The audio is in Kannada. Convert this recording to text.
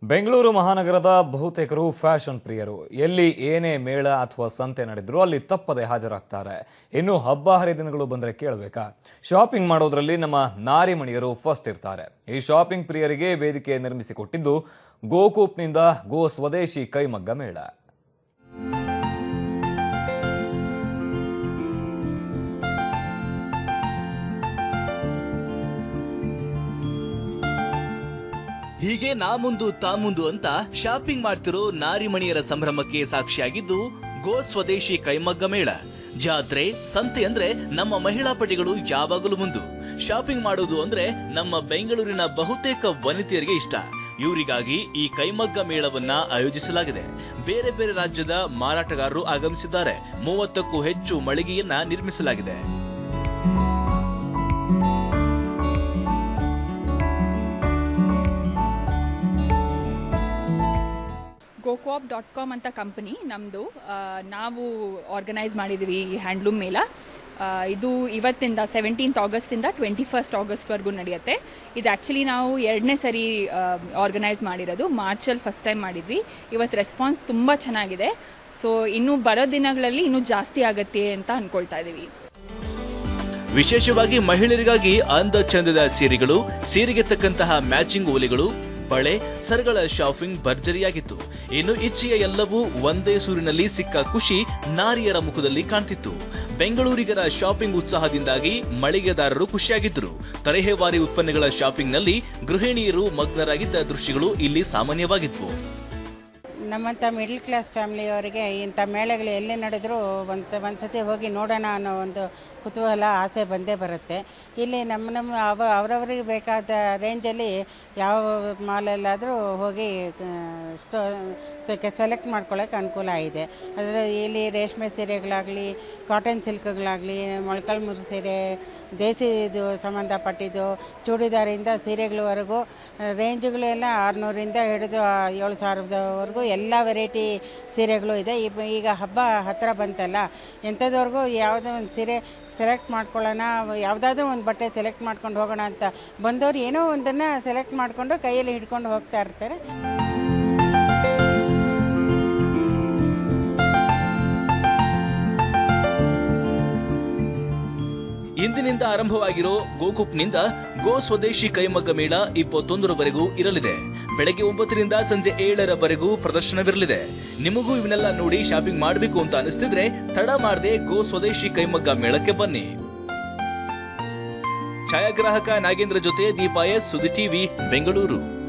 ಬೆಂಗಳೂರು ಮಹಾನಗರದ ಬಹುತೇಕರು ಫ್ಯಾಷನ್ ಪ್ರಿಯರು ಎಲ್ಲಿ ಏನೇ ಮೇಳ ಅಥವಾ ಸಂತೆ ನಡೆದ್ರು ಅಲ್ಲಿ ತಪ್ಪದೆ ಹಾಜರಾಗ್ತಾರೆ ಇನ್ನು ಹಬ್ಬ ಹರಿದಿನಗಳು ಬಂದರೆ ಕೇಳಬೇಕಾ ಶಾಪಿಂಗ್ ಮಾಡೋದ್ರಲ್ಲಿ ನಮ್ಮ ನಾರಿಮಣಿಯರು ಫಸ್ಟ್ ಇರ್ತಾರೆ ಈ ಶಾಪಿಂಗ್ ಪ್ರಿಯರಿಗೆ ವೇದಿಕೆ ನಿರ್ಮಿಸಿಕೊಟ್ಟಿದ್ದು ಗೋಕೂಪ್ನಿಂದ ಗೋ ಸ್ವದೇಶಿ ಕೈಮಗ್ಗ ಮೇಳ ಹೀಗೆ ನಾ ಮುಂದು ತಾ ಮುಂದು ಅಂತ ಶಾಪಿಂಗ್ ಮಾಡ್ತಿರೋ ನಾರಿಮಣಿಯರ ಸಂಭ್ರಮಕ್ಕೆ ಸಾಕ್ಷಿಯಾಗಿದ್ದು ಗೋ ಸ್ವದೇಶಿ ಕೈಮಗ್ಗ ಮೇಳ ಜಾತ್ರೆ ಸಂತೆ ಅಂದ್ರೆ ನಮ್ಮ ಮಹಿಳಾ ಪಟಿಗಳು ಯಾವಾಗಲೂ ಮುಂದು ಶಾಪಿಂಗ್ ಮಾಡೋದು ಅಂದ್ರೆ ನಮ್ಮ ಬೆಂಗಳೂರಿನ ಬಹುತೇಕ ವನಿತೆಯರಿಗೆ ಇಷ್ಟ ಇವರಿಗಾಗಿ ಈ ಕೈಮಗ್ಗ ಮೇಳವನ್ನ ಆಯೋಜಿಸಲಾಗಿದೆ ಬೇರೆ ಬೇರೆ ರಾಜ್ಯದ ಮಾರಾಟಗಾರರು ಆಗಮಿಸಿದ್ದಾರೆ ಮೂವತ್ತಕ್ಕೂ ಹೆಚ್ಚು ಮಳಿಗೆಯನ್ನ ನಿರ್ಮಿಸಲಾಗಿದೆ ಗೋಕಾಪ್ ಡಾಟ್ ಕಾಮ್ ಅಂತ ಕಂಪನಿ ನಮ್ಮದು ನಾವು ಆರ್ಗನೈಸ್ ಮಾಡಿದ್ದೀವಿ ಈ ಹ್ಯಾಂಡ್ಲೂಮ್ ಮೇಳ ಆ, ಇದು ಇವತ್ತಿಂದ ಸೆವೆಂಟೀನ್ತ್ ಆಗಸ್ಟಿಂದ ಟ್ವೆಂಟಿ ಫಸ್ಟ್ ಆಗಸ್ಟ್ವರೆಗೂ ನಡೆಯುತ್ತೆ ಇದು ಆ್ಯಕ್ಚುಲಿ ನಾವು ಎರಡನೇ ಸರಿ ಆರ್ಗನೈಸ್ ಮಾಡಿರೋದು ಮಾರ್ಚಲ್ಲಿ ಫಸ್ಟ್ ಟೈಮ್ ಮಾಡಿದ್ವಿ ಇವತ್ತು ರೆಸ್ಪಾನ್ಸ್ ತುಂಬ ಚೆನ್ನಾಗಿದೆ ಸೊ ಇನ್ನು ಬರೋ ದಿನಗಳಲ್ಲಿ ಇನ್ನೂ ಜಾಸ್ತಿ ಆಗುತ್ತೆ ಅಂತ ಅಂದ್ಕೊಳ್ತಾ ಇದ್ದೀವಿ ವಿಶೇಷವಾಗಿ ಮಹಿಳೆಯರಿಗಾಗಿ ಅಂದ ಚಂದದ ಸೀರೆಗಳು ಸೀರೆಗೆ ತಕ್ಕಂತಹ ಮ್ಯಾಚಿಂಗ್ ಓಲೆಗಳು ಬಳೆ ಸರಗಳ ಶಾಪಿಂಗ್ ಭರ್ಜರಿಯಾಗಿತ್ತು ಇನ್ನು ಇಚ್ಛೆಯ ಎಲ್ಲವೂ ಒಂದೇ ಸೂರಿನಲ್ಲಿ ಸಿಕ್ಕ ಖುಷಿ ನಾರಿಯರ ಮುಖದಲ್ಲಿ ಕಾಣ್ತಿತ್ತು ಬೆಂಗಳೂರಿಗರ ಶಾಪಿಂಗ್ ಉತ್ಸಾಹದಿಂದಾಗಿ ಮಳಿಗೆದಾರರು ಖುಷಿಯಾಗಿದ್ದರು ತರಹೇವಾರಿ ಉತ್ಪನ್ನಗಳ ಶಾಪಿಂಗ್ನಲ್ಲಿ ಗೃಹಿಣಿಯರು ಮಗ್ನರಾಗಿದ್ದ ದೃಶ್ಯಗಳು ಇಲ್ಲಿ ಸಾಮಾನ್ಯವಾಗಿದ್ವು ನಮ್ಮಂಥ ಮಿಡ್ಲ್ ಕ್ಲಾಸ್ ಫ್ಯಾಮಿಲಿಯವರಿಗೆ ಇಂಥ ಮೇಳಗಳು ಎಲ್ಲಿ ನಡೆದರೂ ಒಂದು ಒಂದ್ಸತಿ ಹೋಗಿ ನೋಡೋಣ ಅನ್ನೋ ಒಂದು ಕುತೂಹಲ ಆಸೆ ಬಂದೇ ಬರುತ್ತೆ ಇಲ್ಲಿ ನಮ್ಮ ನಮ್ಮ ಅವ ಅವರವರಿಗೆ ಬೇಕಾದ ರೇಂಜಲ್ಲಿ ಯಾವ ಮಾಲಲ್ಲಾದರೂ ಹೋಗಿ ಸ್ಟೋ ಸೆಲೆಕ್ಟ್ ಮಾಡ್ಕೊಳ್ಳೋಕೆ ಅನುಕೂಲ ಇದೆ ಅದರಲ್ಲಿ ಇಲ್ಲಿ ರೇಷ್ಮೆ ಸೀರೆಗಳಾಗಲಿ ಕಾಟನ್ ಸಿಲ್ಕ್ಗಳಾಗಲಿ ಮೊಳಕಾಲ್ಮೂರು ಸೀರೆ ದೇಸಿ ಇದು ಸಂಬಂಧಪಟ್ಟಿದ್ದು ಚೂಡಿದಾರಿಂದ ಸೀರೆಗಳವರೆಗೂ ರೇಂಜ್ಗಳೆಲ್ಲ ಆರುನೂರಿಂದ ಹಿಡಿದು ಆ, ಏಳು ಸಾವಿರದವರೆಗೂ ಎಲ್ಲ ವೆರೈಟಿ ಸೀರೆಗಳು ಇದೆ ಈಗ ಈಗ ಹಬ್ಬ ಹತ್ತಿರ ಬಂತಲ್ಲ ಎಂಥದವರೆಗೂ ಯಾವುದೋ ಒಂದು ಸೀರೆ ಸೆಲೆಕ್ಟ್ ಮಾಡ್ಕೊಳ್ಳೋಣ ಯಾವುದಾದ್ರೂ ಒಂದು ಬಟ್ಟೆ ಸೆಲೆಕ್ಟ್ ಮಾಡ್ಕೊಂಡು ಹೋಗೋಣ ಅಂತ ಬಂದವರು ಏನೋ ಒಂದನ್ನು ಸೆಲೆಕ್ಟ್ ಮಾಡಿಕೊಂಡು ಕೈಯಲ್ಲಿ ಹಿಡ್ಕೊಂಡು ಹೋಗ್ತಾ ಇರ್ತಾರೆ ಇಂದಿನಿಂದ ಆರಂಭವಾಗಿರೋ ಗೋಕುಪ್ನಿಂದ ಗೋ ಸ್ವದೇಶಿ ಕೈಮಗ್ಗ ಮೇಳ ಇಪ್ಪತ್ತೊಂದರವರೆಗೂ ಇರಲಿದೆ ಬೆಳಗ್ಗೆ ಒಂಬತ್ತರಿಂದ ಸಂಜೆ ಏಳರವರೆಗೂ ಪ್ರದರ್ಶನವಿರಲಿದೆ ನಿಮಗೂ ಇವನ್ನೆಲ್ಲ ನೋಡಿ ಶಾಪಿಂಗ್ ಮಾಡಬೇಕು ಅಂತ ಅನಿಸ್ತಿದ್ರೆ ತಡ ಮಾಡದೆ ಗೋ ಸ್ವದೇಶಿ ಕೈಮಗ್ಗ ಮೇಳಕ್ಕೆ ಬನ್ನಿ ಛಾಯಾಗ್ರಾಹಕ ನಾಗೇಂದ್ರ ಜೊತೆ ದೀಪಾ ಎಸ್ ಸುದ್ದಿ ಟಿವಿ ಬೆಂಗಳೂರು